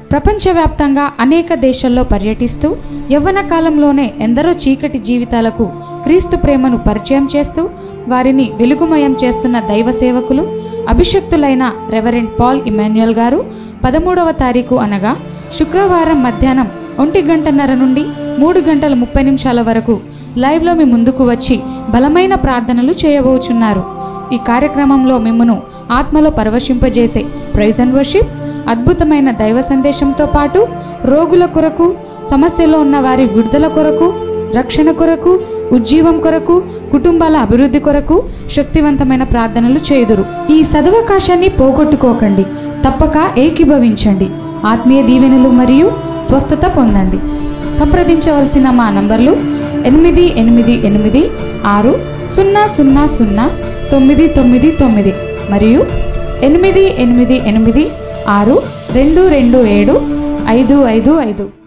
ప్రపంచవ్యాప్తంగా అనేక దేశాల్లో పర్యటిస్తూ యవ్వన కాలంలోనే ఎందరో చీకటి జీవితాలకు క్రీస్తు ప్రేమను పరిచయం చేస్తూ వారిని వెలుగుమయం చేస్తున్న దైవ సేవకులు అభిషక్తులైన రెవరెండ్ పాల్ ఇమాన్యుయల్ గారు పదమూడవ తారీఖు అనగా శుక్రవారం మధ్యాహ్నం ఒంటి గంటన్నర నుండి మూడు గంటల ముప్పై నిమిషాల వరకు లైవ్లో మీ ముందుకు వచ్చి బలమైన ప్రార్థనలు చేయబోచున్నారు ఈ కార్యక్రమంలో మిమ్మను ఆత్మలో పరవశింపజేసే ప్రైజ్ అండ్ వర్షిప్ అద్భుతమైన దైవ సందేశంతో పాటు రోగుల కొరకు సమస్యలో ఉన్న వారి విడుదల కొరకు రక్షణ కొరకు ఉజ్జీవం కొరకు కుటుంబాల అభివృద్ధి కొరకు శక్తివంతమైన ప్రార్థనలు చేయుదురు ఈ సదవకాశాన్ని పోగొట్టుకోకండి తప్పక ఏకీభవించండి ఆత్మీయ దీవెనలు మరియు స్వస్థత పొందండి సంప్రదించవలసిన మా నంబర్లు ఎనిమిది ఎనిమిది ఎనిమిది ఆరు సున్నా సున్నా సున్నా తొమ్మిది తొమ్మిది తొమ్మిది మరియు ఎనిమిది ఎనిమిది ఎనిమిది ఆరు రెండు రెండు ఏడు ఐదు ఐదు ఐదు